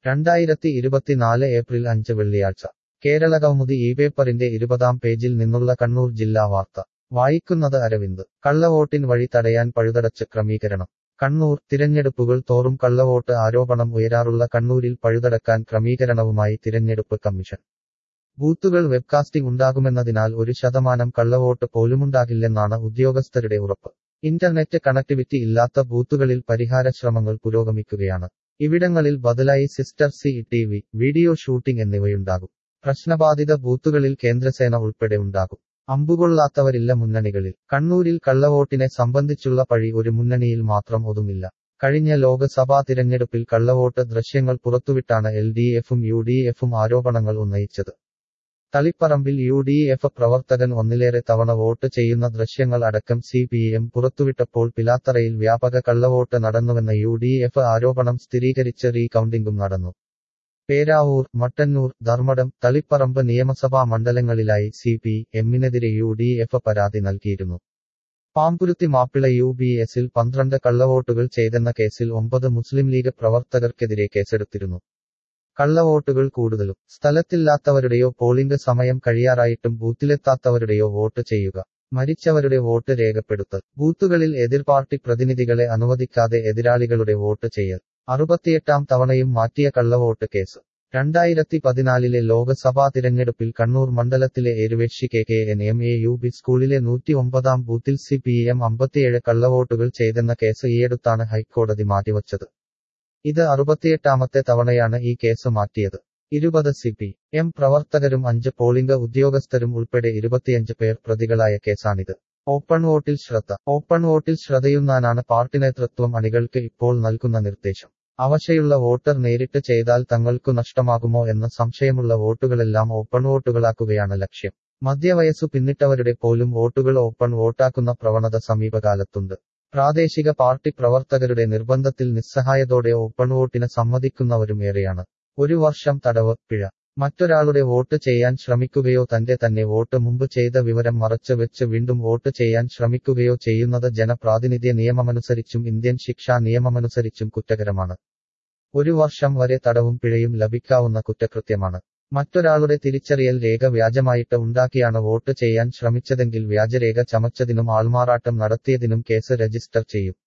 രണ്ടായിരത്തി ഇരുപത്തിനാല് ഏപ്രിൽ അഞ്ച് വെള്ളിയാഴ്ച കേരളകൗമുദി ഈ പേപ്പറിന്റെ ഇരുപതാം പേജിൽ നിന്നുള്ള കണ്ണൂർ ജില്ലാ വാർത്ത വായിക്കുന്നത് അരവിന്ദ് കള്ളവോട്ടിൻ വഴി തടയാൻ പഴുതടച്ച് ക്രമീകരണം കണ്ണൂർ തിരഞ്ഞെടുപ്പുകൾ തോറും കള്ളവോട്ട് ആരോപണം ഉയരാറുള്ള കണ്ണൂരിൽ പഴുതടക്കാൻ ക്രമീകരണവുമായി തിരഞ്ഞെടുപ്പ് കമ്മീഷൻ ബൂത്തുകൾ വെബ്കാസ്റ്റിംഗ് ഉണ്ടാകുമെന്നതിനാൽ ഒരു ശതമാനം കള്ളവോട്ട് പോലുമുണ്ടാകില്ലെന്നാണ് ഉദ്യോഗസ്ഥരുടെ ഉറപ്പ് ഇന്റർനെറ്റ് കണക്ടിവിറ്റി ഇല്ലാത്ത ബൂത്തുകളിൽ പരിഹാര ശ്രമങ്ങൾ പുരോഗമിക്കുകയാണ് ഇവിടങ്ങളിൽ ബദലായി സിസ്റ്റർ C T V video shooting എന്നിവയുണ്ടാകും പ്രശ്നബാധിത ബൂത്തുകളിൽ കേന്ദ്രസേന ഉൾപ്പെടെ ഉണ്ടാകും അമ്പുകൊള്ളാത്തവരില്ല മുന്നണികളിൽ കണ്ണൂരിൽ കള്ളവോട്ടിനെ സംബന്ധിച്ചുള്ള പഴി ഒരു മുന്നണിയിൽ മാത്രം ഒതുങ്ങില്ല കഴിഞ്ഞ ലോക്സഭാ തിരഞ്ഞെടുപ്പിൽ കള്ളവോട്ട് ദൃശ്യങ്ങൾ പുറത്തുവിട്ടാണ് എൽ ഡി എഫും യു ഡി എഫും ആരോപണങ്ങൾ ഉന്നയിച്ചത് തളിപ്പറമ്പിൽ യു ഡി എഫ് പ്രവർത്തകൻ ഒന്നിലേറെ തവണ വോട്ട് ചെയ്യുന്ന ദൃശ്യങ്ങൾ അടക്കം സി പി എം പുറത്തുവിട്ടപ്പോൾ പിലാത്തറയിൽ വ്യാപക കള്ളവോട്ട് നടന്നുവെന്ന യു ഡി എഫ് ആരോപണം സ്ഥിരീകരിച്ച് റീകൗണ്ടിംഗും നടന്നു പേരാവൂർ മട്ടന്നൂർ ധർമ്മടം തളിപ്പറമ്പ് നിയമസഭാ മണ്ഡലങ്ങളിലായി സി പി എമ്മിനെതിരെ യു ഡി എഫ് പരാതി നൽകിയിരുന്നു പാമ്പുരുത്തി മാപ്പിള യു ബി എസിൽ പന്ത്രണ്ട് കള്ളവോട്ടുകൾ ചെയ്തെന്ന കേസിൽ ഒമ്പത് മുസ്ലിം ലീഗ് പ്രവർത്തകർക്കെതിരെ കേസെടുത്തിരുന്നു കള്ളവോട്ടുകൾ കൂടുതലും സ്ഥലത്തില്ലാത്തവരുടെയോ പോളിംഗ് സമയം കഴിയാറായിട്ടും ബൂത്തിലെത്താത്തവരുടെയോ വോട്ട് ചെയ്യുക മരിച്ചവരുടെ വോട്ട് രേഖപ്പെടുത്തൽ ബൂത്തുകളിൽ എതിർ പാർട്ടി പ്രതിനിധികളെ അനുവദിക്കാതെ എതിരാളികളുടെ വോട്ട് ചെയ്യൽ അറുപത്തിയെട്ടാം തവണയും മാറ്റിയ കള്ളവോട്ട് കേസ് രണ്ടായിരത്തി പതിനാലിലെ ലോക്സഭാ തിരഞ്ഞെടുപ്പിൽ കണ്ണൂർ മണ്ഡലത്തിലെ Eruveshi K K N M A U B സ്കൂളിലെ നൂറ്റി ഒമ്പതാം ബൂത്തിൽ സി പി എം അമ്പത്തിയേഴ് കള്ളവോട്ടുകൾ ചെയ്തെന്ന കേസ് ഈയടുത്താണ് ഹൈക്കോടതി മാറ്റിവച്ചത് ഇത് അറുപത്തിയെട്ടാമത്തെ തവണയാണ് ഈ കേസ് മാറ്റിയത് ഇരുപത് സി പി എം പ്രവർത്തകരും അഞ്ച് പോളിംഗ് ഉദ്യോഗസ്ഥരും ഉൾപ്പെടെ ഇരുപത്തിയഞ്ച് പേർ പ്രതികളായ കേസാണിത് ഓപ്പൺ വോട്ടിൽ ശ്രദ്ധ ഓപ്പൺ വോട്ടിൽ ശ്രദ്ധയുന്നാനാണ് പാർട്ടി നേതൃത്വം അണികൾക്ക് ഇപ്പോൾ നൽകുന്ന നിർദ്ദേശം അവശയുള്ള വോട്ടർ നേരിട്ട് ചെയ്താൽ തങ്ങൾക്കു നഷ്ടമാകുമോ എന്ന സംശയമുള്ള വോട്ടുകളെല്ലാം ഓപ്പൺ വോട്ടുകളാക്കുകയാണ് ലക്ഷ്യം മധ്യവയസ്സു പിന്നിട്ടവരുടെ പോലും വോട്ടുകൾ ഓപ്പൺ വോട്ടാക്കുന്ന പ്രവണത സമീപകാലത്തുണ്ട് പ്രാദേശിക പാർട്ടി പ്രവർത്തകരുടെ നിർബന്ധത്തിൽ നിസ്സഹായതോടെ ഓപ്പൺ വോട്ടിന് സമ്മതിക്കുന്നവരും ഏറെയാണ് ഒരു വർഷം തടവ് പിഴ മറ്റൊരാളുടെ വോട്ട് ചെയ്യാൻ ശ്രമിക്കുകയോ തന്റെ തന്നെ വോട്ട് മുമ്പ് ചെയ്ത വിവരം മറച്ചു വെച്ച് വീണ്ടും വോട്ട് ചെയ്യാൻ ശ്രമിക്കുകയോ ചെയ്യുന്നത് ജനപ്രാതിനിധ്യ നിയമമനുസരിച്ചും ഇന്ത്യൻ ശിക്ഷാ നിയമമനുസരിച്ചും കുറ്റകരമാണ് ഒരു വർഷം വരെ തടവും പിഴയും ലഭിക്കാവുന്ന കുറ്റകൃത്യമാണ് മറ്റൊരാളുടെ തിരിച്ചറിയൽ രേഖ വ്യാജമായിട്ട് ഉണ്ടാക്കിയാണ് വോട്ട് ചെയ്യാൻ ശ്രമിച്ചതെങ്കിൽ വ്യാജരേഖ ചമച്ചതിനും ആൾമാറാട്ടം നടത്തിയതിനും കേസ് രജിസ്റ്റർ ചെയ്യും